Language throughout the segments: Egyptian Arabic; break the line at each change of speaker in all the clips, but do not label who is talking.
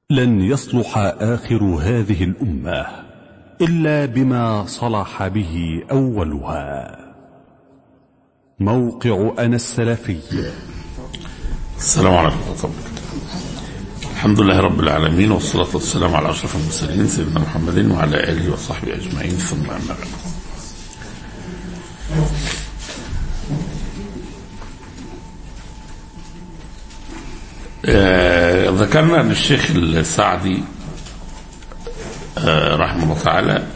لن يصلح آخر هذه الأمة إلا بما صلح به أولها موقع أنا السلفي
السلام عليكم ورحمة الله وبركاته الحمد لله رب العالمين والصلاة والسلام على أشرف المرسلين سيدنا محمد وعلى آله وصحبه أجمعين ثم أما بعد آه، ذكرنا أن الشيخ السعدي آه، رحمه الله تعالى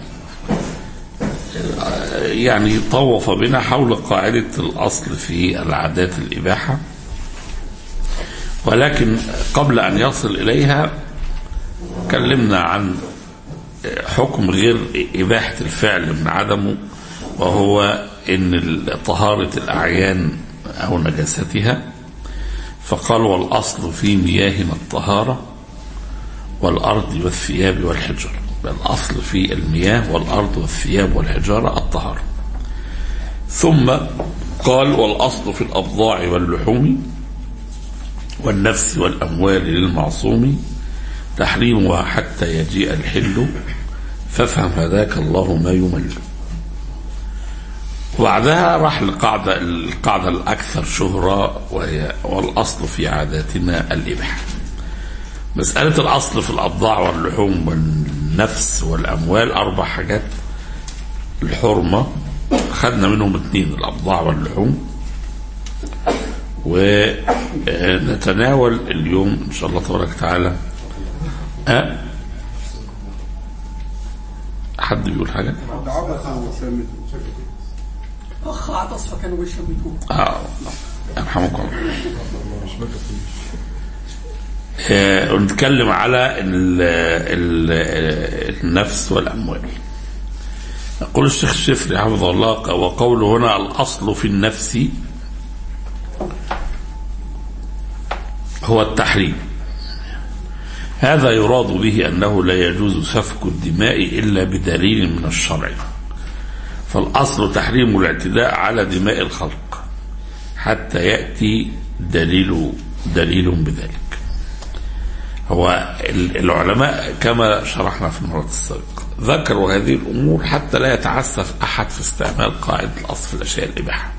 آه، يعني طوف بنا حول قاعدة الأصل في العادات الإباحة ولكن قبل أن يصل إليها كلمنا عن حكم غير إباحة الفعل من عدمه وهو إن طهارة الأعيان أو نجاستها فقال والأصل في مياهنا الطهارة والأرض والثياب والحجر الأصل في المياه والأرض والثياب والحجارة الطهارة ثم قال والأصل في الأبضاع واللحوم والنفس والأموال للمعصوم تحريمها حتى يجيء الحل فافهم هذاك الله ما يمل وبعدها راح للقاعدة القاعدة الأكثر شهرة وهي والأصل في عاداتنا الإباحة مسألة الأصل في الأبضاع واللحوم والنفس والأموال أربع حاجات الحرمة خدنا منهم اثنين الأبضاع واللحوم ونتناول اليوم إن شاء الله تبارك وتعالى أه؟ حد بيقول حاجة؟
اخ عطس فكانوا بيشمتوه
اه يرحمكم الله آه، ونتكلم على ال ال النفس والأموال يقول الشيخ الشفري حفظه الله وقوله هنا الأصل في النفس هو التحريم هذا يراد به أنه لا يجوز سفك الدماء إلا بدليل من الشرع فالأصل تحريم الاعتداء على دماء الخلق حتى يأتي دليل دليل بذلك هو العلماء كما شرحنا في المرة السابقة ذكروا هذه الأمور حتى لا يتعسف أحد في استعمال قاعدة الأصل في الأشياء الإباحة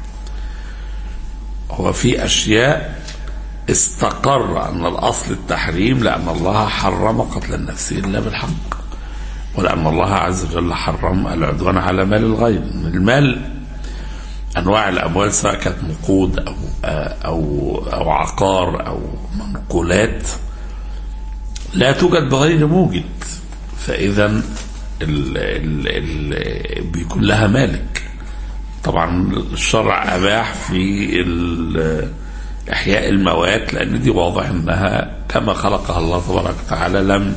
هو في أشياء استقر أن الأصل التحريم لأن الله حرم قتل النفس إلا بالحق ولأن الله عز وجل حرم العدوان على مال الغير المال أنواع الأموال سواء كانت نقود أو أو أو عقار أو منقولات لا توجد بغير موجد فإذا ال ال ال بيكون لها مالك طبعا الشرع أباح في إحياء الموات لأن دي واضح أنها كما خلقها الله تبارك وتعالى لم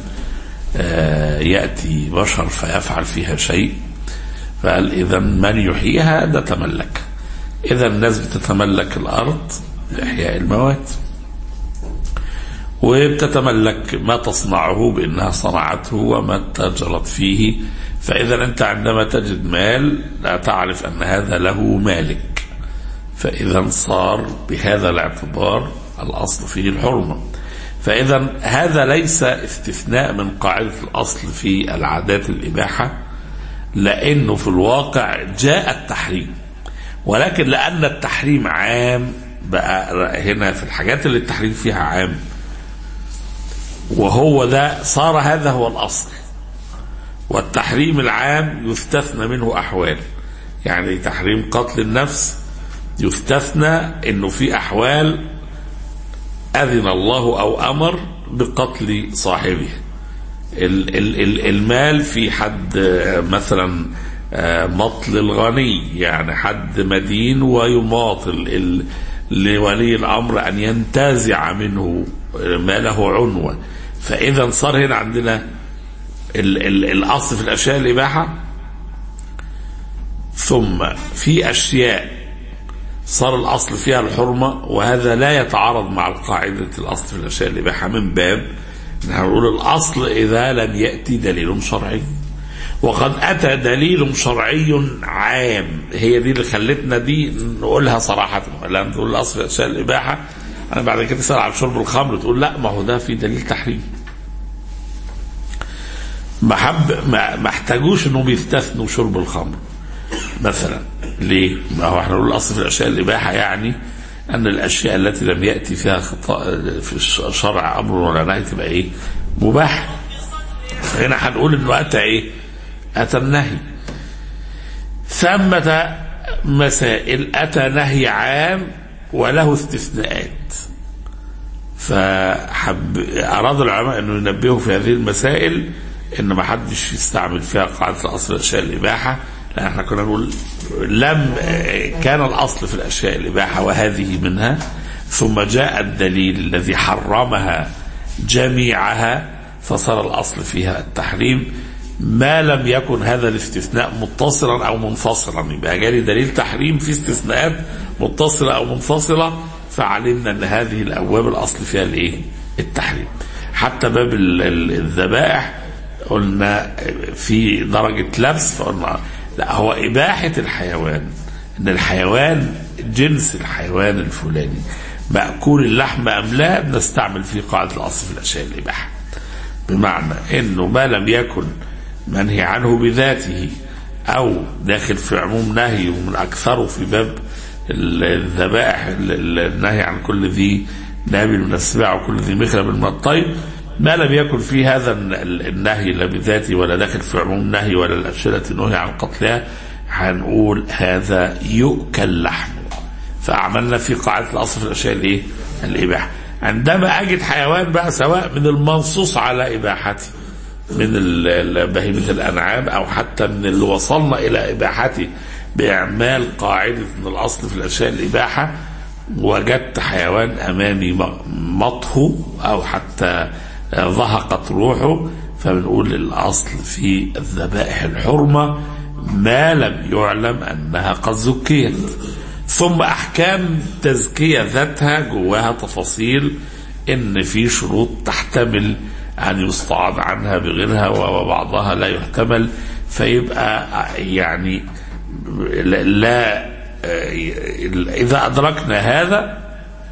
يأتي بشر فيفعل فيها شيء فقال إذا من يحييها ده تملك إذا الناس بتتملك الأرض لإحياء الموات وبتتملك ما تصنعه بأنها صنعته وما تجرت فيه فإذا أنت عندما تجد مال لا تعرف أن هذا له مالك فإذا صار بهذا الاعتبار الأصل فيه الحرمة فإذا هذا ليس استثناء من قاعدة الأصل في العادات الإباحة لأنه في الواقع جاء التحريم ولكن لأن التحريم عام بقى هنا في الحاجات اللي التحريم فيها عام وهو ده صار هذا هو الأصل والتحريم العام يستثنى منه أحوال يعني تحريم قتل النفس يستثنى انه في احوال اذن الله او امر بقتل صاحبه ال ال ال المال في حد مثلا مطل الغني يعني حد مدين ويماطل لولي الامر ان ينتزع منه ماله عنوه فاذا صار هنا عندنا ال ال الاصل في الاشياء الاباحه ثم في اشياء صار الأصل فيها الحرمة وهذا لا يتعارض مع القاعدة الأصل في الأشياء الإباحة من باب نحن نقول الأصل إذا لم يأتي دليل شرعي وقد أتى دليل شرعي عام هي دي اللي خلتنا دي نقولها صراحة لا نقول الأصل في الأشياء الإباحة أنا بعد كده تسأل عن شرب الخمر تقول لا ما هو ده في دليل تحريم ما حب ما ما احتاجوش انهم يستثنوا شرب الخمر مثلا ليه؟ ما هو احنا نقول الاصل في الاشياء الاباحه يعني ان الاشياء التي لم ياتي فيها خطا في الشرع امر ولا نهي تبقى ايه؟ مباح فهنا هنقول انه اتى ايه؟ اتى النهي ثمة مسائل اتى نهي عام وله استثناءات فحب اراد العلماء انه ينبهوا في هذه المسائل ان ما حدش يستعمل فيها قاعده الاصل الاشياء الاباحه لان احنا كنا نقول لم كان الاصل في الاشياء الاباحه وهذه منها ثم جاء الدليل الذي حرمها جميعها فصار الاصل فيها التحريم ما لم يكن هذا الاستثناء متصلا او منفصلا يبقى جالي دليل تحريم في استثناءات متصله او منفصله فعلمنا ان هذه الابواب الاصل فيها الايه؟ التحريم. حتى باب ال- ال- الذبائح قلنا في درجه لبس فقلنا لا هو اباحه الحيوان ان الحيوان جنس الحيوان الفلاني مأكول اللحم ام لا بنستعمل فيه قاعده الاصل في الاشياء الاباحه. بمعنى انه ما لم يكن منهي عنه بذاته او داخل في عموم نهي ومن اكثره في باب الذبائح ال- ال- النهي عن كل ذي نابل من السباع وكل ذي مخلب من الطيب ما لم يكن في هذا الن- ال- النهي لا بذاته ولا داخل في عموم النهي ولا الاشياء التي نهي عن قتلها هنقول هذا يؤكل لحمه فعملنا في قاعده الاصل في الاشياء الايه؟ الاباحه عندما اجد حيوان بقى سواء من المنصوص على اباحته من ال- ال- بهيمه الانعام او حتى من اللي وصلنا الى اباحته باعمال قاعده من الاصل في الاشياء الاباحه وجدت حيوان امامي م- مطهو او حتى آه، ضهقت روحه فبنقول الاصل في الذبائح الحرمه ما لم يعلم انها قد زكيت ثم احكام تزكيه ذاتها جواها تفاصيل ان في شروط تحتمل ان يستعاض عنها بغيرها وبعضها لا يحتمل فيبقى يعني لا, لا اذا ادركنا هذا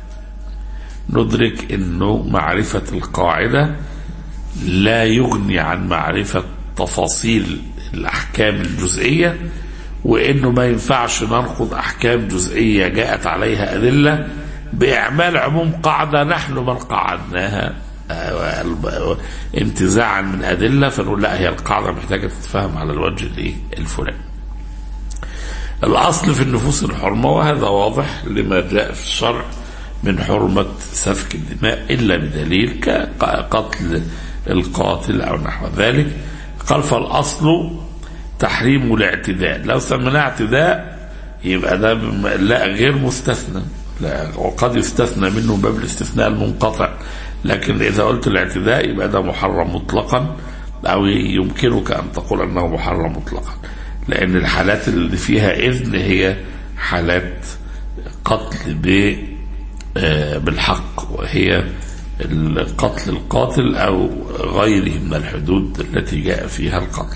ندرك انه معرفه القاعده لا يغني عن معرفه تفاصيل الاحكام الجزئيه وانه ما ينفعش ننقض احكام جزئيه جاءت عليها ادله باعمال عموم قاعده نحن من قعدناها آه، انتزاعا من ادله فنقول لا هي القاعده محتاجه تتفهم على الوجه الايه الفلاني. الاصل في النفوس الحرمه وهذا واضح لما جاء في الشرع من حرمه سفك الدماء الا بدليل كقتل القاتل او نحو ذلك قال فالاصل تحريم الاعتداء لو سميناه اعتداء يبقى ده بم- لا غير مستثنى لا وقد يستثنى منه باب الاستثناء المنقطع لكن اذا قلت الاعتداء يبقى ده محرم مطلقا او يمكنك ان تقول انه محرم مطلقا لان الحالات اللي فيها اذن هي حالات قتل ب آه، بالحق وهي القتل القاتل او غيره من الحدود التي جاء فيها القتل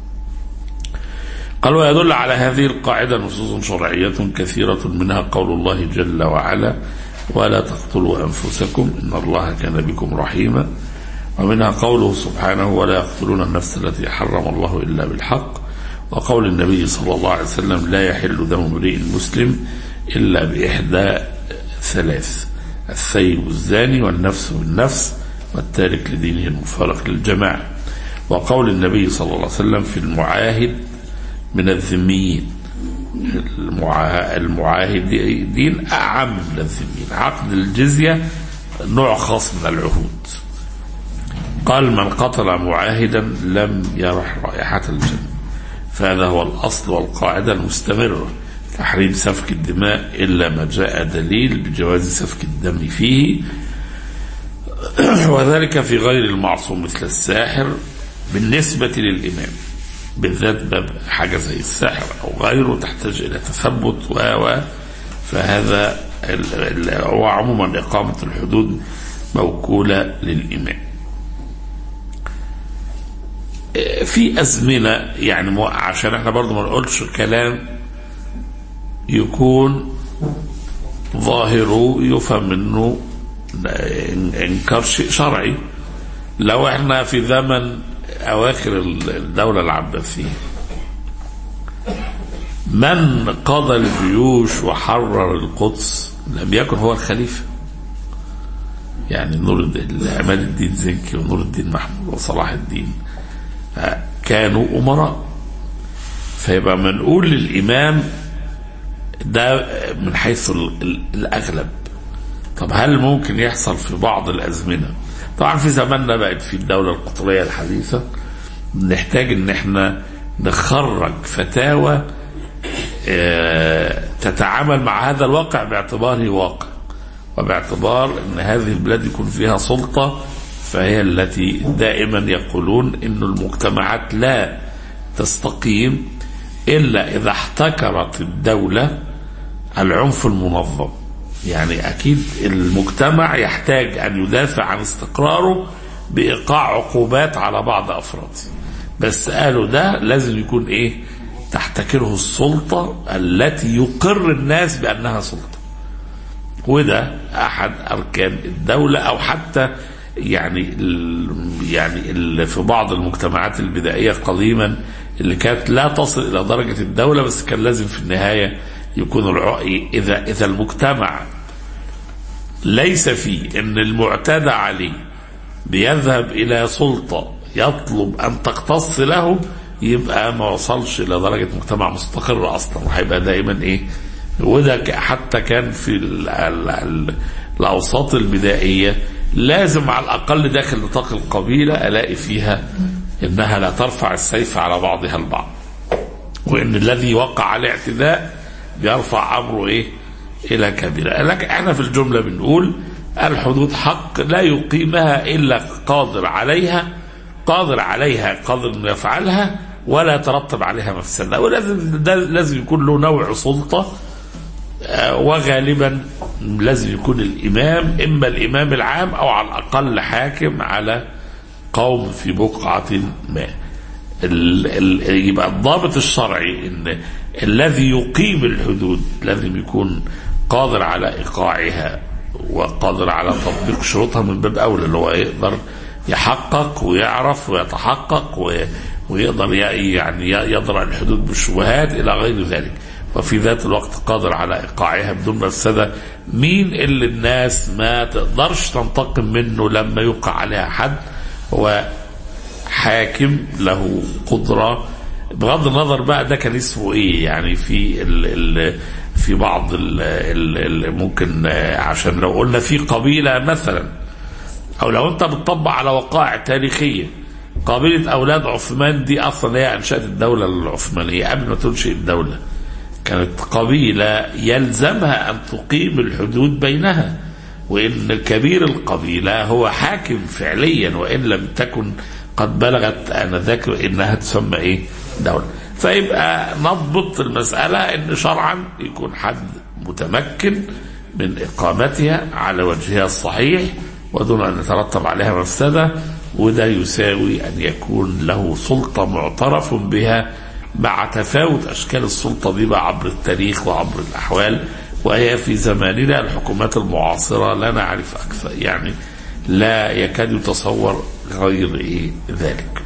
قال ويدل على هذه القاعدة نصوص شرعية كثيرة منها قول الله جل وعلا ولا تقتلوا أنفسكم إن الله كان بكم رحيما ومنها قوله سبحانه ولا يقتلون النفس التي حرم الله إلا بالحق وقول النبي صلى الله عليه وسلم لا يحل دم امرئ مسلم إلا بإحدى ثلاث الثيب الزاني والنفس بالنفس والتارك لدينه المفارق للجماعة وقول النبي صلى الله عليه وسلم في المعاهد من الذميين المعا- المعاهدين أعم من الذميين عقد الجزية نوع خاص من العهود قال من قتل معاهدا لم يرح رائحة الجنة فهذا هو الأصل والقاعدة المستمرة تحريم سفك الدماء إلا ما جاء دليل بجواز سفك الدم فيه وذلك في غير المعصوم مثل الساحر بالنسبة للإمام بالذات باب حاجة زي السحر أو غيره تحتاج إلى تثبت و و فهذا ال- ال- هو عموما إقامة الحدود موكولة للإمام في أزمنة يعني مو- عشان احنا برضو ما نقولش كلام يكون ظاهره يفهم منه إنكار شيء شرعي لو احنا في زمن أواخر الدولة العباسية من قضى الجيوش وحرر القدس لم يكن هو الخليفة يعني نور الدين عماد الدين زنكي ونور الدين محمود وصلاح الدين كانوا أمراء فيبقى منقول للإمام ده من حيث الأغلب طب هل ممكن يحصل في بعض الأزمنة طبعا في زماننا بقت في الدولة القطرية الحديثة نحتاج ان احنا نخرج فتاوى تتعامل مع هذا الواقع باعتباره واقع وباعتبار ان هذه البلاد يكون فيها سلطة فهي التي دائما يقولون ان المجتمعات لا تستقيم الا اذا احتكرت الدولة العنف المنظم يعني اكيد المجتمع يحتاج ان يدافع عن استقراره بايقاع عقوبات على بعض افراده بس قالوا ده لازم يكون ايه تحتكره السلطة التي يقر الناس بانها سلطة وده احد اركان الدولة او حتى يعني ال يعني ال في بعض المجتمعات البدائية قديما اللي كانت لا تصل الى درجة الدولة بس كان لازم في النهاية يكون الرأي إذا إذا المجتمع ليس فيه أن المعتدى عليه بيذهب إلى سلطة يطلب أن تقتص له يبقى ما وصلش إلى درجة مجتمع مستقر أصلا وهيبقى دائما إيه وده حتى كان في ال ال ال الأوساط البدائية لازم على الأقل داخل نطاق القبيلة ألاقي فيها إنها لا ترفع السيف على بعضها البعض وإن الذي وقع عليه اعتداء بيرفع امره ايه الى كبيره لكن احنا في الجمله بنقول الحدود حق لا يقيمها الا قادر عليها قادر عليها قادر انه يفعلها ولا يترتب عليها مفسده ولازم ده لازم يكون له نوع سلطه وغالبا لازم يكون الامام اما الامام العام او على الاقل حاكم على قوم في بقعه ما ال ال يبقى الضابط الشرعي ان الذي يقيم الحدود لازم يكون قادر على ايقاعها وقادر على تطبيق شروطها من باب اولى اللي هو يقدر يحقق ويعرف ويتحقق ويقدر يعني يضرع الحدود بالشبهات الى غير ذلك وفي ذات الوقت قادر على ايقاعها بدون مفسده مين اللي الناس ما تقدرش تنتقم منه لما يوقع عليها حد هو حاكم له قدرة بغض النظر بقى ده كان اسمه ايه يعني في ال ال في بعض ال ال ممكن عشان لو قلنا في قبيلة مثلا او لو انت بتطبق على وقائع تاريخية قبيلة اولاد عثمان دي اصلا هي انشأت الدولة العثمانية قبل ما تنشئ الدولة كانت قبيلة يلزمها ان تقيم الحدود بينها وان كبير القبيلة هو حاكم فعليا وان لم تكن قد بلغت انذاك انها تسمى ايه دولة فيبقى نضبط المسألة ان شرعا يكون حد متمكن من اقامتها على وجهها الصحيح ودون ان يترتب عليها مفسدة وده يساوي ان يكون له سلطة معترف بها مع تفاوت اشكال السلطة دي بقى عبر التاريخ وعبر الاحوال وهي في زماننا الحكومات المعاصرة لا نعرف اكثر يعني لا يكاد يتصور غير إيه ذلك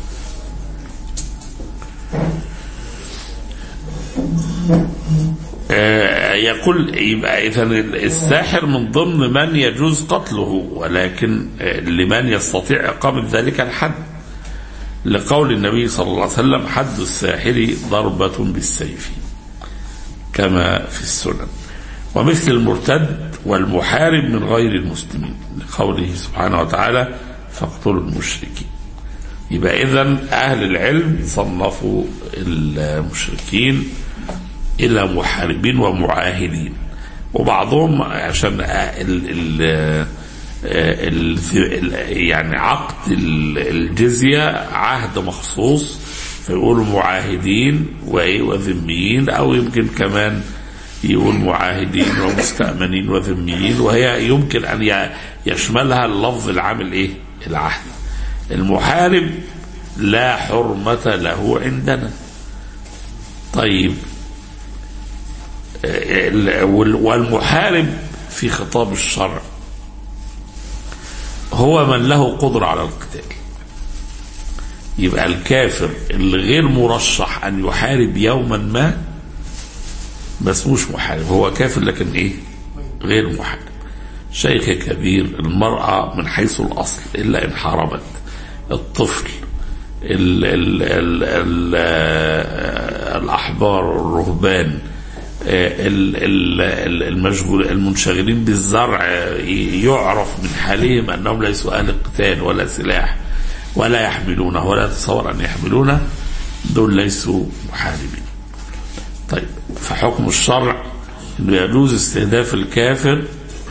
آه يقول يبقى إذا الساحر من ضمن من يجوز قتله ولكن آه لمن يستطيع إقامة ذلك الحد لقول النبي صلى الله عليه وسلم حد الساحر ضربة بالسيف كما في السنن ومثل المرتد والمحارب من غير المسلمين لقوله سبحانه وتعالى فاقتلوا المشركين يبقى اذا اهل العلم صنفوا المشركين الى محاربين ومعاهدين وبعضهم عشان ال ال ال يعني عقد الجزيه عهد مخصوص فيقولوا معاهدين وايه وذميين او يمكن كمان يقول معاهدين ومستأمنين وذميين وهي يمكن أن يشملها اللفظ العام الايه العهد المحارب لا حرمة له عندنا طيب والمحارب في خطاب الشرع هو من له قدرة على القتال يبقى الكافر اللي غير مرشح ان يحارب يوما ما ما اسموش محارب هو كافر لكن ايه غير محارب شيخ كبير المرأة من حيث الأصل إلا إن حاربت الطفل ال ال ال ال الأحبار الرهبان ال- ال- ال- المشغول المنشغلين بالزرع يعرف من حالهم أنهم ليسوا أهل القتال ولا سلاح ولا يحملونه ولا يتصور أن يحملونه دول ليسوا محاربين طيب فحكم الشرع انه يجوز استهداف الكافر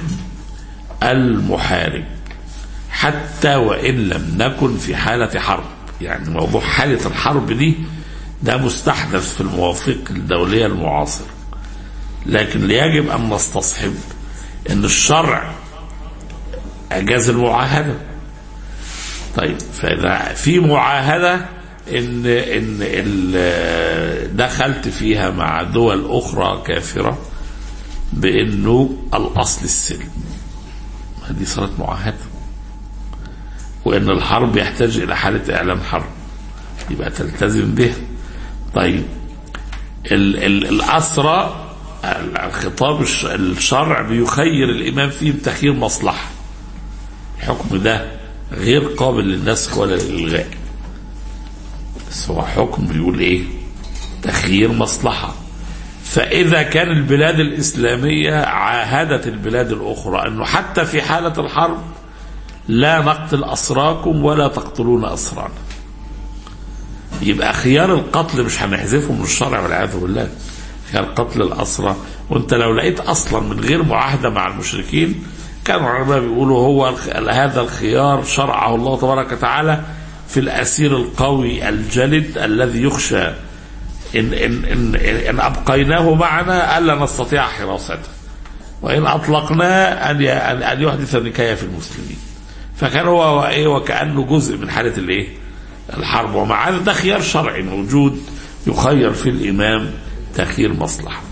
المحارب حتى وان لم نكن في حاله حرب يعني موضوع حاله الحرب دي ده مستحدث في المواثيق الدوليه المعاصره لكن يجب ان نستصحب ان الشرع اجاز المعاهده طيب فاذا في معاهده ان ان ال- دخلت فيها مع دول اخرى كافره بانه الاصل السلم هذه صارت معاهده وان الحرب يحتاج الى حاله اعلان حرب يبقى تلتزم به طيب ال ال الاسرى الخطاب الش- الشرع بيخير الامام فيه بتخيير مصلحه الحكم ده غير قابل للنسخ ولا للالغاء بس هو حكم بيقول ايه تخيير مصلحه فإذا كان البلاد الإسلامية عاهدت البلاد الأخرى أنه حتى في حالة الحرب لا نقتل أسراكم ولا تقتلون أسرانا يبقى خيار القتل مش هنحذفه من الشرع والعياذ بالله خيار قتل الأسرى وانت لو لقيت أصلا من غير معاهدة مع المشركين كانوا العلماء بيقولوا هو الخ- هذا الخيار شرعه الله تبارك وتعالى في الأسير القوي الجلد الذي يخشى إن, إن, إن, إن أبقيناه معنا ألا نستطيع حراسته وإن أطلقناه أن ي- أن أن يحدث نكاية في المسلمين فكان هو إيه وكأنه جزء من حالة الإيه الحرب ومع هذا ده خيار شرعي موجود يخير في الإمام تخيير مصلحة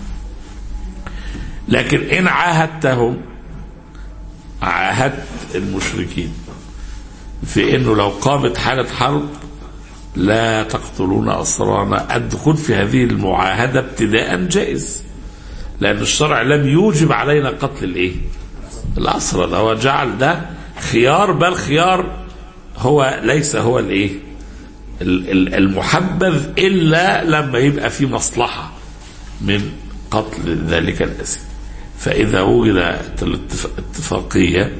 لكن إن عاهدتهم عاهدت المشركين في انه لو قامت حاله حرب لا تقتلون اسرانا الدخول في هذه المعاهده ابتداء جائز لان الشرع لم يوجب علينا قتل الايه الاسرى ده هو جعل ده خيار بل خيار هو ليس هو الايه ال- ال- المحبذ الا لما يبقى في مصلحه من قتل ذلك الاسير فاذا وجدت الاتفاق- الاتفاقيه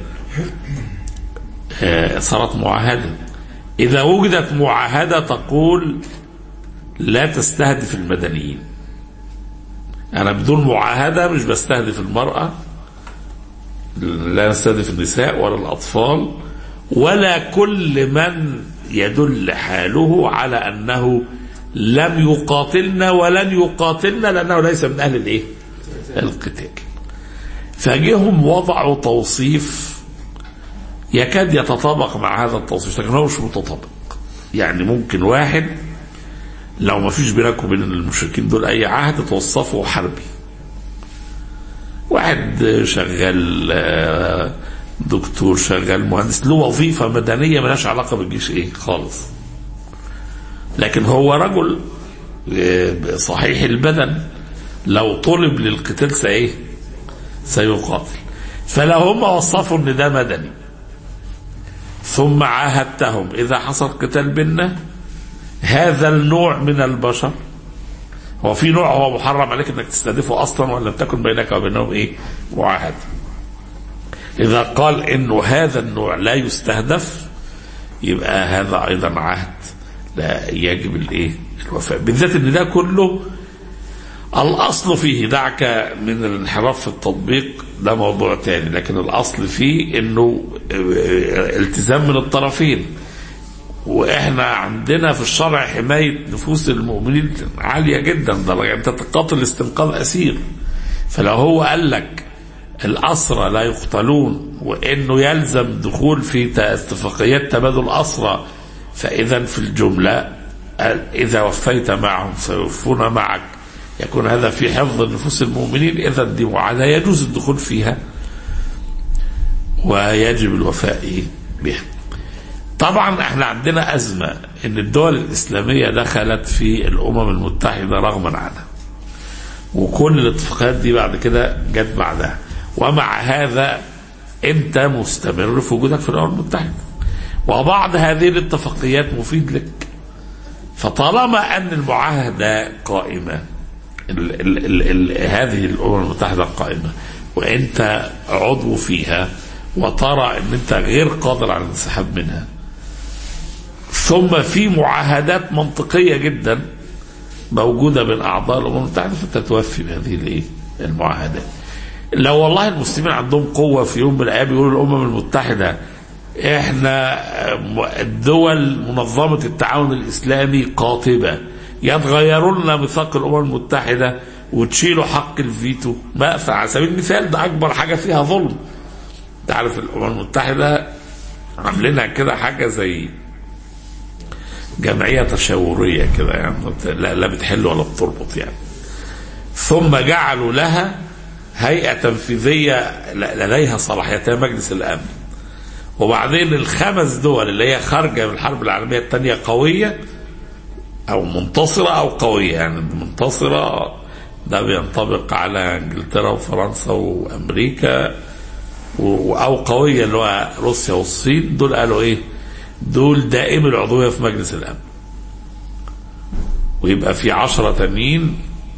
آه، صارت معاهده اذا وجدت معاهده تقول لا تستهدف المدنيين انا بدون معاهده مش بستهدف المراه لا نستهدف النساء ولا الاطفال ولا كل من يدل حاله على انه لم يقاتلنا ولن يقاتلنا لانه ليس من اهل الايه؟ القتال. فجهم وضعوا توصيف يكاد يتطابق مع هذا التوصيف لكن هو مش متطابق. يعني ممكن واحد لو ما فيش بينك وبين المشركين دول اي عهد توصفه حربي. واحد شغال آه، دكتور شغال مهندس له وظيفه مدنيه ملهاش علاقه بالجيش ايه خالص. لكن هو رجل آه، صحيح البدن لو طلب للقتال سايه سيقاتل فلو هم وصفوا ان ده مدني ثم عاهدتهم اذا حصل قتال بيننا هذا النوع من البشر هو في نوع هو محرم عليك انك تستهدفه اصلا ولم تكن بينك وبينهم ايه معاهده اذا قال انه هذا النوع لا يستهدف يبقى هذا ايضا عهد لا يجب الايه الوفاء بالذات ان ده كله الاصل فيه دعك من الانحراف في التطبيق ده موضوع تاني لكن الاصل فيه انه اه، التزام من الطرفين واحنا عندنا في الشرع حمايه نفوس المؤمنين عاليه جدا درجه انت تقاتل استنقاذ اسير فلو هو قال لك الاسرى لا يقتلون وانه يلزم دخول في ت- اتفاقيات تبادل اسرى فاذا في الجمله قال اذا وفيت معهم سيوفون معك يكون هذا في حفظ نفوس المؤمنين اذا دي معاهده يجوز الدخول فيها ويجب الوفاء بها طبعا احنا عندنا ازمه ان الدول الاسلاميه دخلت في الامم المتحده رغما عنها وكل الاتفاقيات دي بعد كده جت بعدها ومع هذا انت مستمر في وجودك في الامم المتحده وبعض هذه الاتفاقيات مفيد لك فطالما ان المعاهده قائمه ال ال ال ال هذه الامم المتحده قائمه وانت عضو فيها وترى ان انت غير قادر على الانسحاب منها ثم في معاهدات منطقيه جدا موجوده بين اعضاء الامم المتحده فتتوفي بهذه الايه؟ المعاهدات. لو والله المسلمين عندهم قوه في يوم من الايام يقولوا الامم المتحده احنا الدول منظمه التعاون الاسلامي قاطبه يتغيروا لنا ميثاق الامم المتحده وتشيلوا حق الفيتو ما على سبيل المثال ده اكبر حاجه فيها ظلم. انت عارف الامم المتحده عاملينها كده حاجه زي جمعيه تشاوريه كده يعني لا, لا بتحل ولا بتربط يعني. ثم جعلوا لها هيئه تنفيذيه لديها صلاحيتها مجلس الامن. وبعدين الخمس دول اللي هي خارجه من الحرب العالميه الثانيه قويه او منتصره او قويه يعني منتصره ده بينطبق على انجلترا وفرنسا وامريكا او قويه اللي هو روسيا والصين دول قالوا ايه؟ دول دائم العضويه في مجلس الامن. ويبقى في عشرة تانيين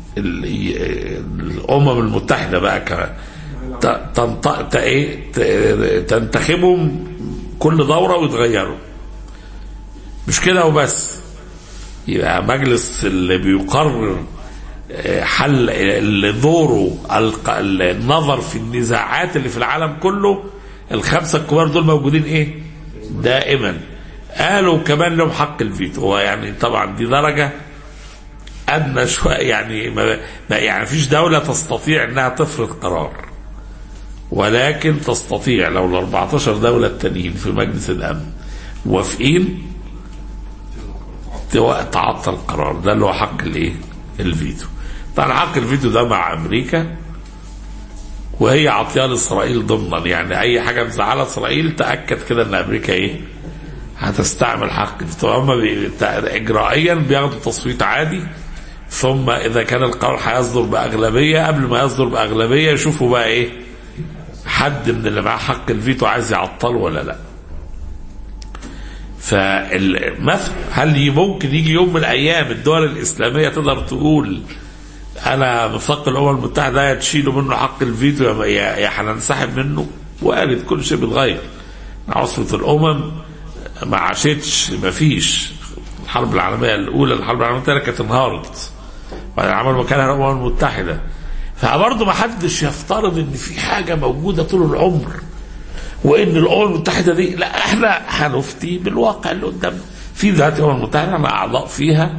الامم المتحده بقى كمان تنط... ايه تنتخبهم كل دوره ويتغيروا. مش كده وبس. يبقى مجلس اللي بيقرر حل اللي دوره النظر في النزاعات اللي في العالم كله الخمسه الكبار دول موجودين ايه؟ دائما قالوا كمان لهم حق الفيتو هو يعني طبعا دي درجه ادنى شويه يعني ما يعني فيش دوله تستطيع انها تفرض قرار ولكن تستطيع لو ال 14 دوله التانيين في مجلس الامن موافقين تعطل القرار ده اللي هو حق الايه؟ الفيتو طبعا حق الفيتو ده مع امريكا وهي عطياه لاسرائيل ضمنا يعني اي حاجه مزعله اسرائيل تاكد كده ان امريكا ايه هتستعمل حق الفيتو هم بي... اجرائيا بياخدوا تصويت عادي ثم اذا كان القرار هيصدر باغلبيه قبل ما يصدر باغلبيه يشوفوا بقى ايه حد من اللي معاه حق الفيتو عايز يعطله ولا لا فالمثل هل ممكن يجي يوم من الايام الدول الاسلاميه تقدر تقول انا ميثاق الامم المتحده تشيلوا منه حق الفيتو يا يا هننسحب منه وارد كل شيء بيتغير عصفة الامم ما عاشتش ما فيش الحرب العالميه الاولى الحرب العالميه الثانيه كانت انهارت وبعدين عملوا مكانها الامم المتحده فبرضه ما حدش يفترض ان في حاجه موجوده طول العمر وان الامم المتحده دي لا احنا هنفتي بالواقع اللي قدامنا في ذات الامم المتحده احنا اعضاء فيها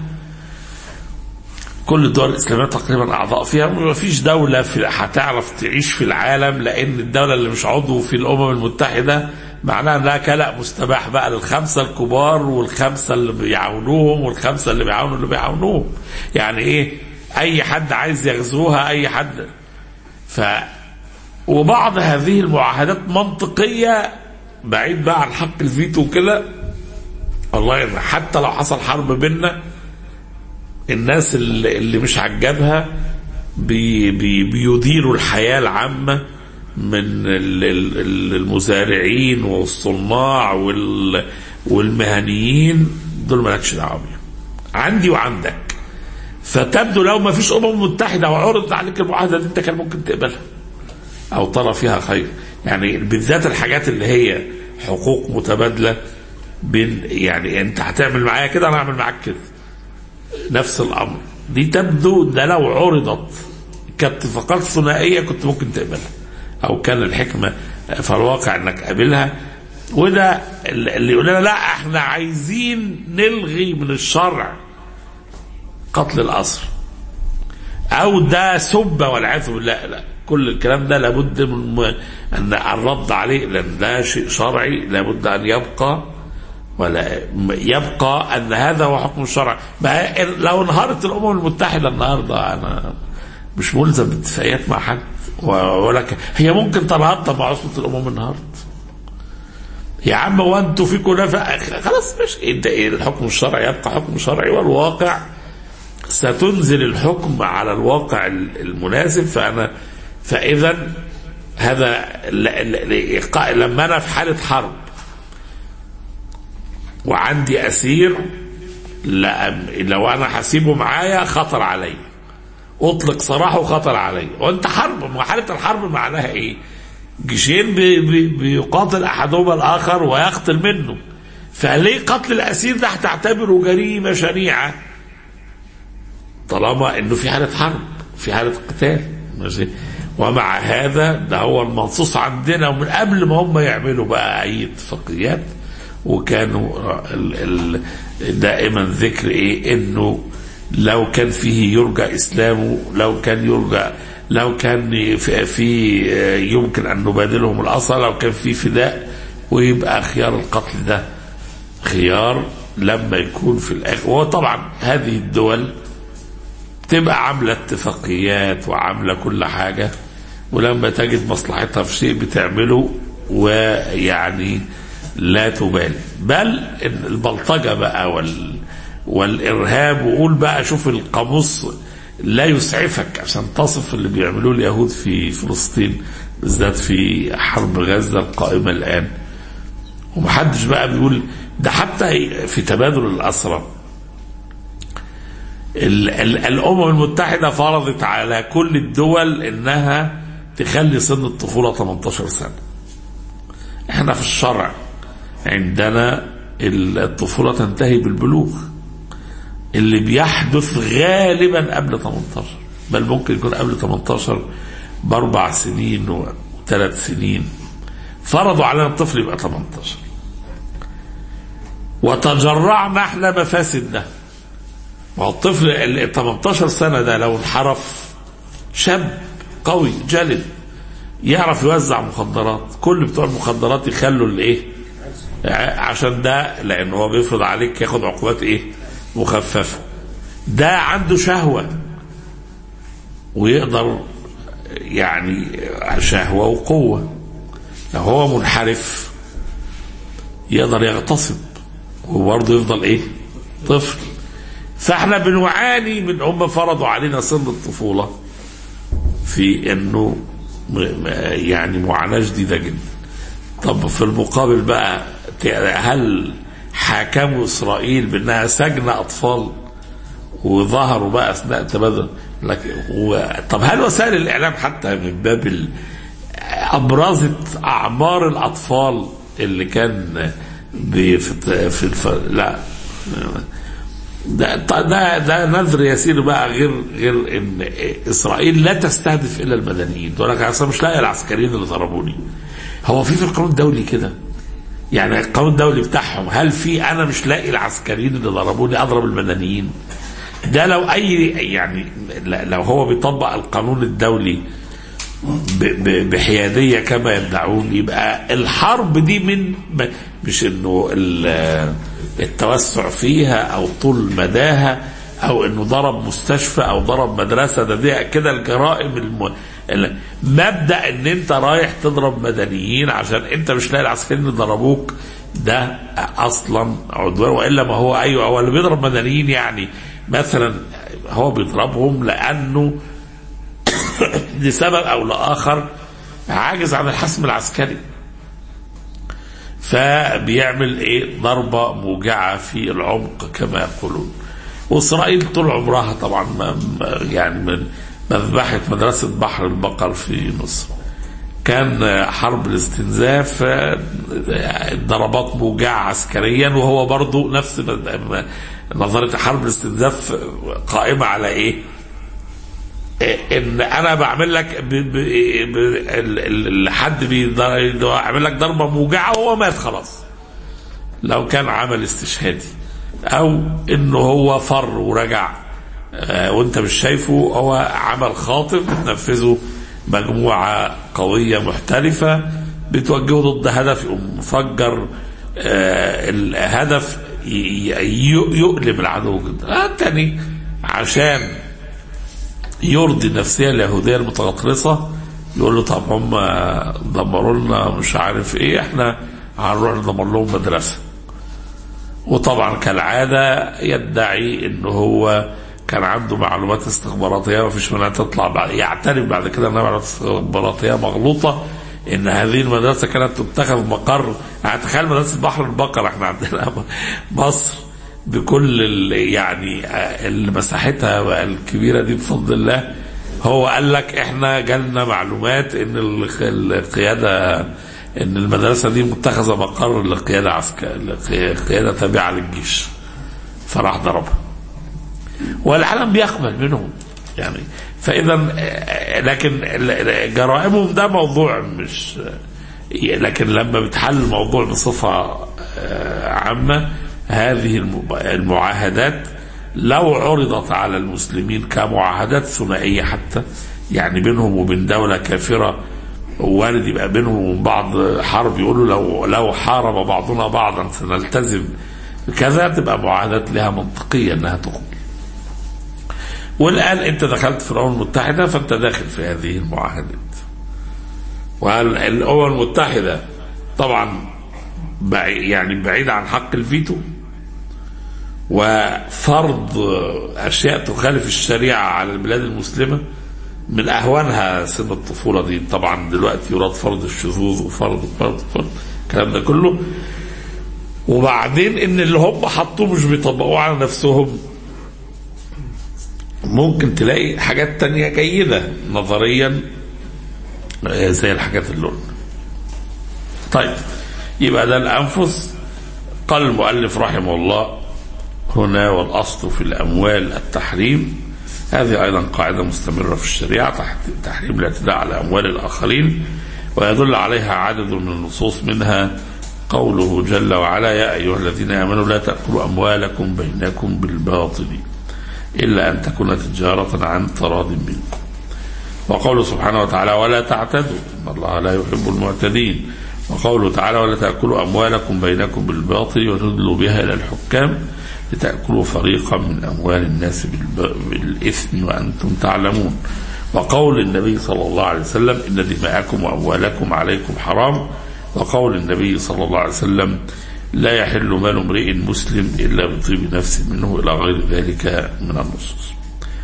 كل الدول الاسلاميه تقريبا اعضاء فيها ما فيش دوله في هتعرف تعيش في العالم لان الدوله اللي مش عضو في الامم المتحده معناها انها كلا مستباح بقى للخمسه الكبار والخمسه اللي بيعاونوهم والخمسه اللي بيعاونوا اللي بيعاونوهم يعني ايه اي حد عايز يغزوها اي حد ف وبعض هذه المعاهدات منطقيه بعيد بقى عن حق الفيتو وكده والله حتى لو حصل حرب بيننا الناس اللي, اللي مش عجبها بي بي بيديروا الحياة العامة من المزارعين والصناع والمهنيين دول مالكش دعوه بيهم. عندي وعندك. فتبدو لو ما فيش امم متحده وعرضت عليك المعاهده دي انت كان ممكن تقبلها. او ترى فيها خير. يعني بالذات الحاجات اللي هي حقوق متبادله بين يعني انت هتعمل معايا كده انا هعمل معاك كده. نفس الامر دي تبدو ده لو عرضت كاتفاقات ثنائيه كنت ممكن تقبلها او كان الحكمه في الواقع انك قابلها وده اللي يقول لنا لا احنا عايزين نلغي من الشرع قتل الاسر او ده سب والعياذ بالله لا كل الكلام ده لابد من ان الرد عليه لان ده شيء شرعي لابد ان يبقى ولا يبقى ان هذا هو حكم الشرع لو انهارت الامم المتحده النهارده انا مش ملزم باتفاقيات مع حد ولكن هي ممكن تنهض مع عصبة الامم انهارت يا عم هو انتوا فيكم نفع خلاص مش انت ايه الحكم الشرعي يبقى حكم شرعي والواقع ستنزل الحكم على الواقع المناسب فانا فاذا هذا ل- ل- لما انا في حاله حرب وعندي اسير لا لو انا هسيبه معايا خطر علي اطلق سراحه خطر علي وانت حرب ما حاله الحرب معناها ايه جيشين بي بي بيقاتل احدهما الاخر ويقتل منه فليه قتل الاسير ده هتعتبره جريمه شنيعه طالما انه في حاله حرب في حاله قتال ماشي ومع هذا ده هو المنصوص عندنا ومن قبل ما هم يعملوا بقى اي اتفاقيات وكانوا ال ال دائما ذكر ايه انه لو كان فيه يرجى اسلامه لو كان يرجى لو كان في, في يمكن ان نبادلهم الاسرى لو كان في فداء ويبقى خيار القتل ده خيار لما يكون في الاخر وطبعا هذه الدول تبقى عامله اتفاقيات وعامله كل حاجه ولما تجد مصلحتها في شيء بتعمله ويعني لا تبالي بل البلطجه بقى وال والارهاب وقول بقى شوف القاموس لا يسعفك عشان تصف اللي بيعملوه اليهود في فلسطين بالذات في حرب غزه القائمه الان ومحدش بقى بيقول ده حتى في تبادل الاسرى ال- ال- الامم المتحده فرضت على كل الدول انها تخلي سن الطفوله 18 سنه احنا في الشرع عندنا الطفوله تنتهي بالبلوغ اللي بيحدث غالبا قبل 18 بل ممكن يكون قبل 18 باربع سنين وثلاث سنين فرضوا علينا الطفل يبقى 18 وتجرعنا احنا مفاسد ده ما هو الطفل ال 18 سنه ده لو انحرف شاب قوي جلد يعرف يوزع مخدرات كل بتوع المخدرات يخلوا الايه عشان ده لان هو بيفرض عليك ياخد عقوبات ايه مخففه ده عنده شهوه ويقدر يعني شهوه وقوه لو هو منحرف يقدر يغتصب وبرضه يفضل ايه طفل فاحنا بنعاني من هم فرضوا علينا سن الطفولة في انه م- م- يعني معاناة شديدة جدا طب في المقابل بقى ت- هل حاكموا اسرائيل بانها سجن اطفال وظهروا بقى اثناء التبادل لكن و... طب هل وسائل الاعلام حتى من باب ال... ابرزت اعمار الاطفال اللي كان ب- في في الف... لا ده ده ده نذر يسير بقى غير غير ان اسرائيل لا تستهدف الا المدنيين تقول لك اصل مش لاقي العسكريين اللي ضربوني هو في في القانون الدولي كده يعني القانون الدولي بتاعهم هل في انا مش لاقي العسكريين اللي ضربوني اضرب المدنيين ده لو اي يعني لو هو بيطبق القانون الدولي ب- ب- بحياديه كما يدعون يبقى الحرب دي من مش انه ال- التوسع فيها او طول مداها او انه ضرب مستشفى او ضرب مدرسه ده دي كده الجرائم الم... ال- مبدا ان انت رايح تضرب مدنيين عشان انت مش لاقي العسكريين اللي ضربوك ده اصلا عدوان والا ما هو ايوه هو اللي بيضرب مدنيين يعني مثلا هو بيضربهم لانه لسبب او لاخر عاجز عن الحسم العسكري فبيعمل ايه ضربه موجعه في العمق كما يقولون واسرائيل طول عمرها طبعا ما ما- يعني من مذبحه مدرسه بحر البقر في مصر كان حرب الاستنزاف آه، ضربات موجعه عسكريا وهو برضو نفس م- نظريه حرب الاستنزاف قائمه على ايه؟ ان انا بعمل لك ب... ب... ب... ال- ال- الحد بيعمل لك ضربه موجعه وهو مات خلاص لو كان عمل استشهادي او انه هو فر ورجع آه، وانت مش شايفه هو عمل خاطئ بتنفذه مجموعه قويه محترفه بتوجهه ضد هدف يقوم مفجر آه، الهدف ي- ي- يؤلم العدو جدا آه، التاني عشان يرضي النفسيه اليهوديه المتغطرسه يقول له طب هم دمروا لنا مش عارف ايه احنا هنروح نضمن لهم مدرسه وطبعا كالعاده يدعي انه هو كان عنده معلومات استخباراتيه ما فيش منها تطلع بعد يعترف بعد كده انها معلومات استخباراتيه مغلوطه ان هذه المدرسه كانت تتخذ مقر يعني تخيل مدرسه بحر البقره احنا عندنا مصر بكل ال- يعني آه، اللي مساحتها الكبيره دي بفضل الله هو قال لك احنا جالنا معلومات ان الخ- القياده ان المدرسه دي متخذه مقر لقياده عسكريه قياده تابعه للجيش فراح ضربها والعالم بيقبل منهم يعني فاذا آه، لكن ال- جرائمهم ده موضوع مش لكن لما بتحل الموضوع بصفه آه، عامه هذه الم- المعاهدات لو عرضت على المسلمين كمعاهدات ثنائيه حتى يعني بينهم وبين دوله كافره وارد يبقى بينهم وبين بعض حرب يقولوا لو لو حارب بعضنا بعضا سنلتزم كذا تبقى معاهدات لها منطقيه انها تقبل والان انت دخلت في الامم المتحده فانت داخل في هذه المعاهدات والامم المتحده طبعا بعي يعني بعيد عن حق الفيتو وفرض اشياء تخالف الشريعه على البلاد المسلمه من اهوانها سن الطفوله دي طبعا دلوقتي يراد فرض الشذوذ وفرض فرض فرض الكلام ده كله وبعدين ان اللي هم حطوه مش بيطبقوه على نفسهم ممكن تلاقي حاجات تانية جيدة نظريا آه، زي الحاجات اللي قلنا طيب يبقى ده الأنفس قال المؤلف رحمه الله هنا والأصل في الأموال التحريم هذه أيضا قاعدة مستمرة في الشريعة تحت تحريم الاعتداء على أموال الآخرين ويدل عليها عدد من النصوص منها قوله جل وعلا يا أيها الذين آمنوا لا تأكلوا أموالكم بينكم بالباطل إلا أن تكون تجارة عن تراض منكم وقوله سبحانه وتعالى ولا تعتدوا إن الله لا يحب المعتدين وقوله تعالى ولا تأكلوا أموالكم بينكم بالباطل وتدلوا بها إلى الحكام لتأكلوا فريقا من أموال الناس بالب- بالإثم وأنتم تعلمون وقول النبي صلى الله عليه وسلم إن دماءكم وأموالكم عليكم حرام وقول النبي صلى الله عليه وسلم لا يحل مال امرئ مسلم إلا بطيب نفس منه إلى غير ذلك من النصوص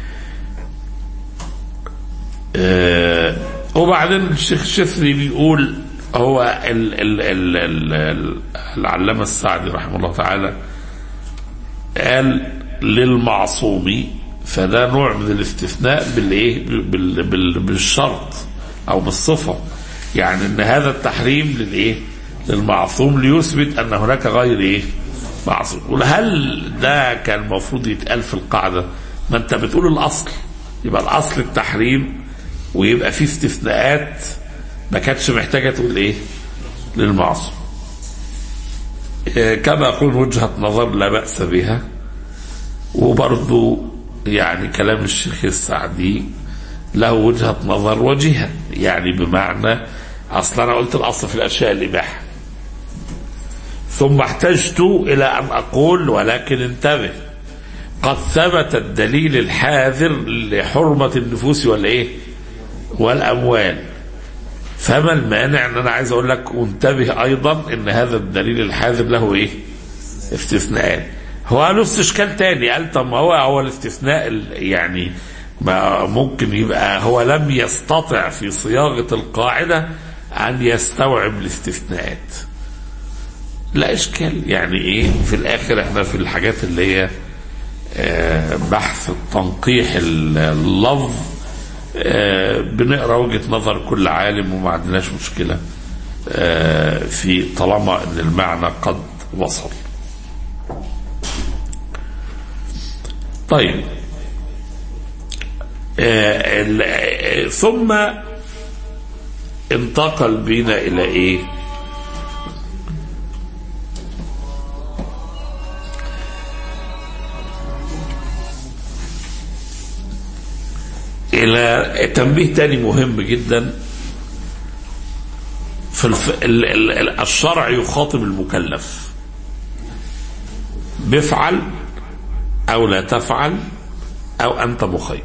آه، وبعدين الشيخ الشفري بيقول هو ال ال ال ال ال العلامة السعدي رحمه الله تعالى قال للمعصوم فده نوع من الاستثناء بالايه بال بال بالشرط او بالصفه يعني ان هذا التحريم للايه للمعصوم ليثبت ان هناك غير ايه معصوم وهل ده كان المفروض يتقال في القاعده ما انت بتقول الاصل يبقى الاصل التحريم ويبقى فيه استثناءات ما كانتش محتاجه تقول ايه للمعصوم كما أقول وجهة نظر لا بأس بها وبرضو يعني كلام الشيخ السعدي له وجهة نظر وجهة يعني بمعنى أصلا أنا قلت الأصل في الأشياء الإباحة ثم احتجت إلى أن أقول ولكن انتبه قد ثبت الدليل الحاذر لحرمة النفوس والإيه والأموال فما المانع ان انا عايز اقول لك وانتبه ايضا ان هذا الدليل الحاذر له ايه استثناءات هو نفس اشكال تاني قال طب ما هو هو الاستثناء ال- يعني ما ممكن يبقى هو لم يستطع في صياغه القاعده ان يستوعب الاستثناءات لا اشكال يعني ايه في الاخر احنا في الحاجات اللي هي آه، بحث التنقيح اللفظ آه، بنقرا وجهه نظر كل عالم وما عندناش مشكله آه، في طالما ان المعنى قد وصل. طيب آه، ال- آه، ثم انتقل بنا الى ايه؟ الى تنبيه تاني مهم جدا في الف... ال... ال... ال- الشرع يخاطب المكلف بفعل او لا تفعل او انت مخير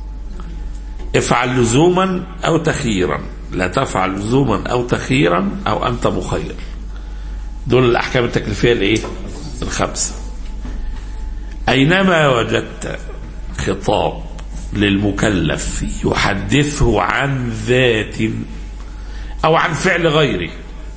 افعل لزوما او تخييرا لا تفعل لزوما او تخييرا او انت مخير دول الاحكام التكليفيه الايه الخمسه اينما وجدت خطاب للمكلف يحدثه عن ذات او عن فعل غيره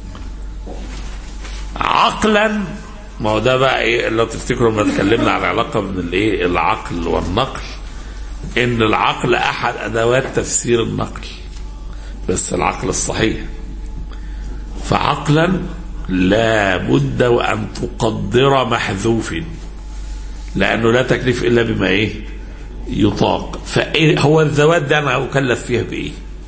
عقلا ما هو ده بقى ايه لو تفتكروا لما اتكلمنا عن العلاقه بين الايه العقل والنقل ان العقل احد ادوات تفسير النقل بس العقل الصحيح فعقلا لا بد وان تقدر محذوف لانه لا تكليف الا بما ايه يطاق فايه هو الذوات ده انا اكلف فيها بايه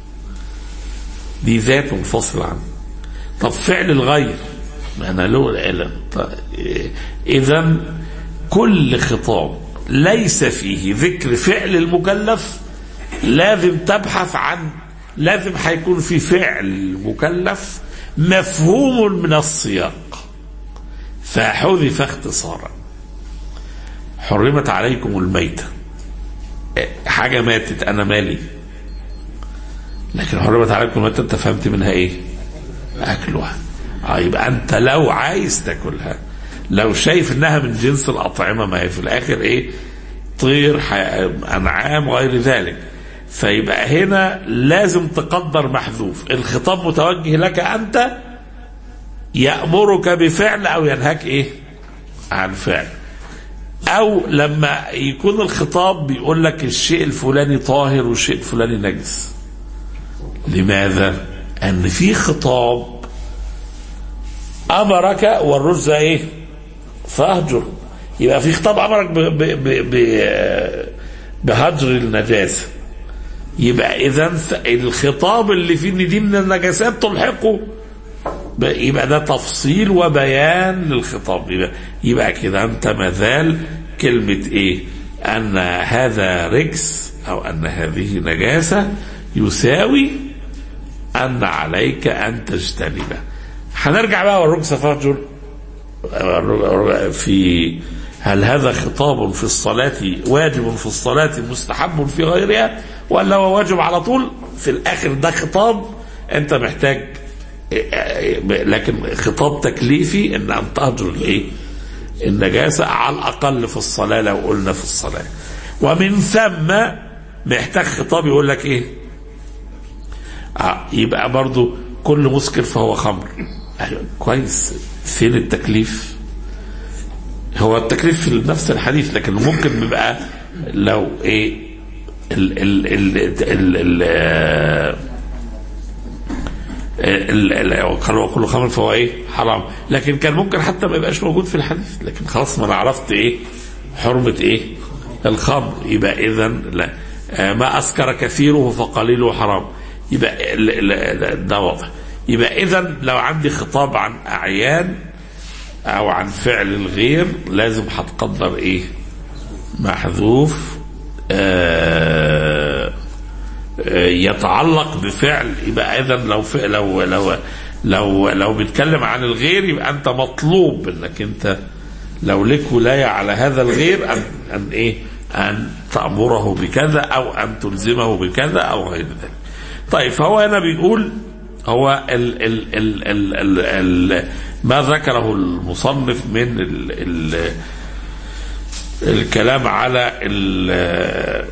دي ذات منفصله عنه طب فعل الغير ما انا له العلم اذا كل خطاب ليس فيه ذكر فعل المكلف لازم تبحث عن لازم هيكون في فعل مكلف مفهوم من السياق فحذف اختصارا حرمت عليكم الميتة حاجة ماتت أنا مالي لكن حرمت عليكم الميتة أنت فهمت منها إيه أكلها آه يبقى أنت لو عايز تاكلها لو شايف إنها من جنس الأطعمة ما هي في الآخر إيه طير أنعام غير ذلك فيبقى هنا لازم تقدر محذوف الخطاب متوجه لك أنت يأمرك بفعل أو ينهاك إيه عن فعل أو لما يكون الخطاب بيقول لك الشيء الفلاني طاهر والشيء الفلاني نجس لماذا؟ أن في خطاب أمرك والرز إيه؟ فاهجر يبقى في خطاب أمرك ب ب ب ب بهجر النجاسة يبقى إذا الخطاب اللي فيه إن دي من النجاسات تلحقه يبقى ده تفصيل وبيان للخطاب يبقى, يبقى كده انت مازال كلمة ايه ان هذا رجس او ان هذه نجاسة يساوي ان عليك ان تجتنبه هنرجع بقى والرجس فهجر في هل هذا خطاب في الصلاة واجب في الصلاة مستحب في غيرها ولا هو واجب على طول في الاخر ده خطاب انت محتاج لكن خطاب تكليفي ان ان تهجر الايه؟ النجاسه على الاقل في الصلاه لو قلنا في الصلاه. ومن ثم محتاج خطاب يقول لك ايه؟ آه يبقى برضو كل مسكر فهو خمر. أيوة كويس فين التكليف؟ هو التكليف في نفس الحديث لكن ممكن بيبقى لو ايه ال ال ال ال, ال قالوا كل خمر فهو ايه حرام لكن كان ممكن حتى ما يبقاش موجود في الحديث لكن خلاص ما انا عرفت ايه حرمة ايه الخمر يبقى اذا لا ما اسكر كثيره فقليله حرام يبقى ده واضح يبقى اذا لو عندي خطاب عن اعيان او عن فعل الغير لازم هتقدر ايه محذوف آه يتعلق بفعل يبقى اذا لو لو لو لو لو بيتكلم عن الغير يبقى انت مطلوب انك انت لو لك ولايه على هذا الغير ان ان ايه ان تامره بكذا او ان تلزمه بكذا او غير ذلك. طيب فهو هنا بيقول هو ال ال ال ال ال ال ما ذكره المصنف من ال ال الكلام على ال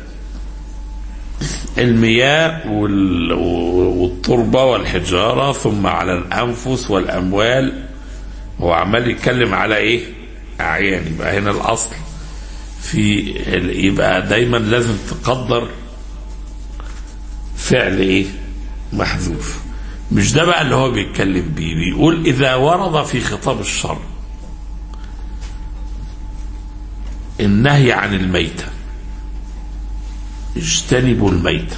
المياه والتربة والحجارة ثم على الأنفس والأموال هو عمال يتكلم على إيه أعيان يبقى هنا الأصل في يبقى دايما لازم تقدر فعل إيه محذوف مش ده بقى اللي هو بيتكلم بيه بيقول إذا ورد في خطاب الشر النهي عن الميته اجتنبوا الميتة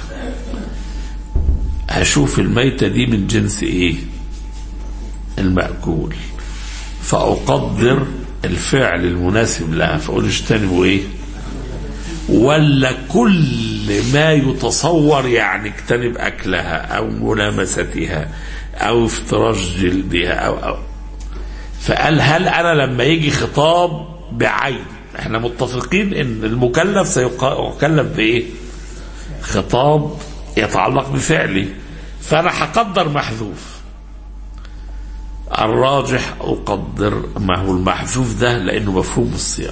هشوف الميتة دي من جنس ايه المأكول فأقدر الفعل المناسب لها فأقول اجتنبوا ايه ولا كل ما يتصور يعني اجتنب أكلها أو ملامستها أو افتراش جلدها أو أو فقال هل أنا لما يجي خطاب بعين احنا متفقين ان المكلف سيكلف بايه خطاب يتعلق بفعلي فانا هقدر محذوف الراجح أقدر ما هو المحذوف ده لأنه مفهوم السياق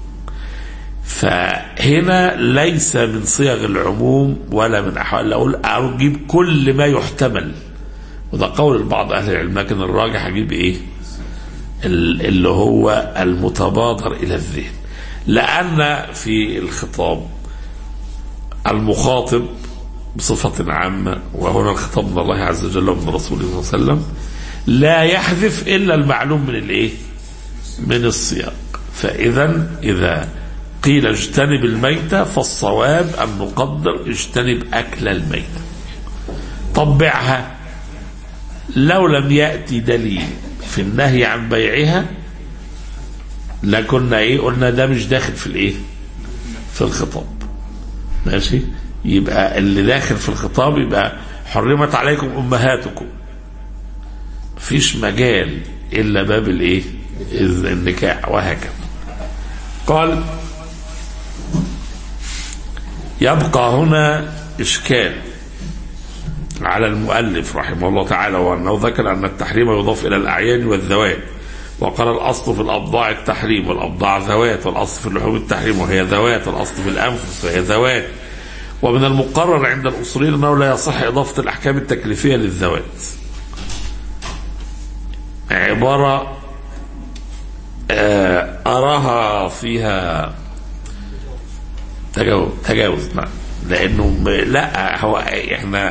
فهنا ليس من صيغ العموم ولا من أحوال أقول أجيب كل ما يحتمل وده قول بعض أهل العلم لكن الراجح أجيب إيه ال- اللي هو المتبادر إلى الذهن لأن في الخطاب المخاطب بصفة عامة وهنا الخطاب من الله عز وجل ومن رسوله صلى الله عليه وسلم لا يحذف إلا المعلوم من الإيه من السياق فإذا إذا قيل اجتنب الميتة فالصواب أن نقدر اجتنب أكل الميتة طبعها لو لم يأتي دليل في النهي عن بيعها لكنا ايه قلنا ده مش داخل في الايه في الخطاب ماشي يبقى اللي داخل في الخطاب يبقى حرمت عليكم امهاتكم مفيش مجال الا باب الايه النكاح وهكذا قال يبقى هنا اشكال على المؤلف رحمه الله تعالى وانه ذكر ان التحريم يضاف الى الاعيان والذوات وقال الاصل في الابضاع التحريم والابضاع ذوات والاصل في اللحوم التحريم وهي ذوات والاصل في الانفس وهي ذوات ومن المقرر عند الاصوليين انه لا يصح اضافه الاحكام التكليفيه للذوات عباره آه، اراها فيها تجاوز تجاوز نعم لانه م- لا هو احنا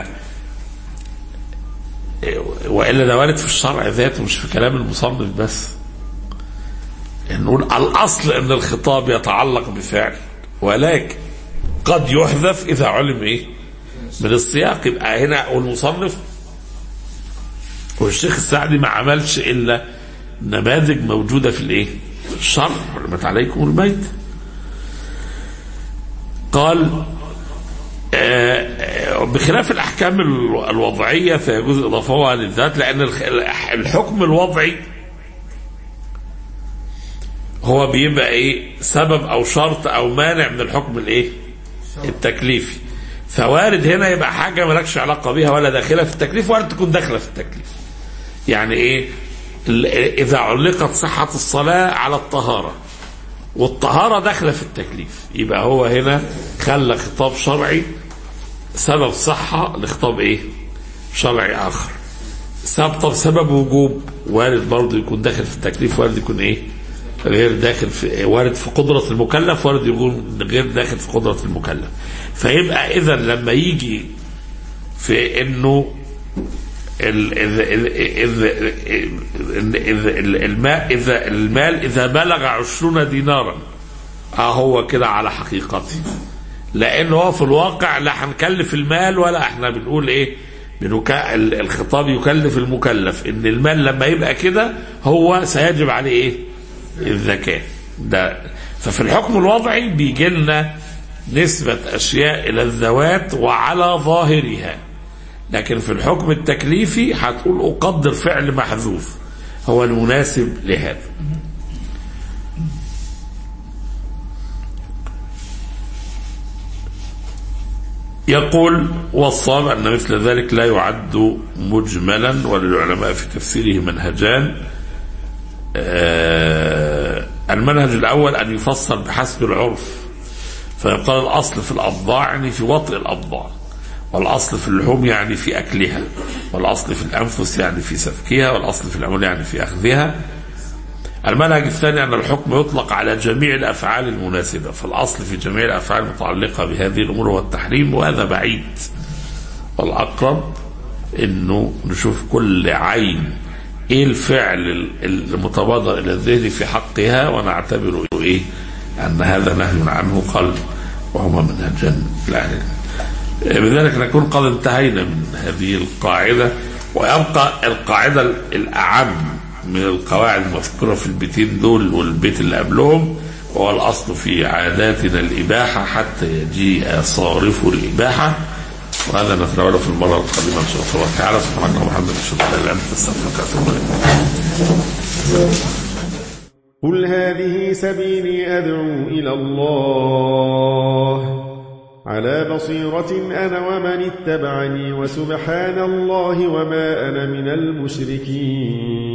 والا ده وارد في الشرع ذاته مش في كلام المصنف بس نقول الاصل ان الخطاب يتعلق بفعل ولكن قد يحذف اذا علم ايه من السياق يبقى هنا والمصنف والشيخ السعدي ما عملش الا نماذج موجوده في الايه في الشرع حرمت عليكم الميت قال آه، بخلاف الاحكام ال- الوضعيه فيجوز اضافها للذات لان الخ- الحكم الوضعي هو بيبقى ايه سبب او شرط او مانع من الحكم الايه التكليفي فوارد هنا يبقى حاجه مالكش علاقه بيها ولا داخله في التكليف ولا تكون داخله في التكليف يعني ايه ال- اذا علقت صحه الصلاه على الطهاره والطهاره داخله في التكليف يبقى هو هنا خلى خطاب شرعي سبب صحة لخطاب ايه شرعي اخر سبب طب سبب وجوب وارد برضه يكون داخل في التكليف وارد يكون ايه غير داخل في وارد في قدرة المكلف وارد يكون غير داخل في قدرة المكلف فيبقى اذا لما يجي في انه ال- ال- ال- ال- ال- ال- الماء اذا المال اذا بلغ عشرون دينارا اه هو كده على حقيقته لان هو في الواقع لا هنكلف المال ولا احنا بنقول ايه بنك... ال- الخطاب يكلف المكلف ان المال لما يبقى كده هو سيجب عليه ايه الزكاة ده ففي الحكم الوضعي بيجي لنا نسبة اشياء الى الذوات وعلى ظاهرها لكن في الحكم التكليفي هتقول اقدر فعل محذوف هو المناسب لهذا يقول والصواب أن مثل ذلك لا يعد مجملا وللعلماء في تفسيره منهجان آه، المنهج الأول أن يفسر بحسب العرف فيقال الأصل في الأبضاع يعني في وطئ الأبضاع والأصل في اللحوم يعني في أكلها والأصل في الأنفس يعني في سفكها والأصل في العمل يعني في أخذها المنهج الثاني أن الحكم يطلق على جميع الأفعال المناسبة فالأصل في جميع الأفعال المتعلقة بهذه الأمور هو التحريم وهذا بعيد والأقرب أنه نشوف كل عين إيه الفعل المتبادر إلى الذهن في حقها ونعتبره إيه أن هذا نهي عنه قال وهما منهجان العلم بذلك نكون قد انتهينا من هذه القاعدة ويبقى القاعدة الأعم من القواعد المذكورة في البيتين دول والبيت اللي قبلهم وهو الأصل في عاداتنا الإباحة حتى يجيء صارف الإباحة وهذا نتناوله في المرة القادمة إن شاء الله تعالى سبحانك اللهم وبحمدك أشهد أن لا إله إلا أنت أستغفرك وأتوب إليك
قل هذه سبيلي أدعو إلى الله على بصيرة أنا ومن اتبعني وسبحان الله وما أنا من المشركين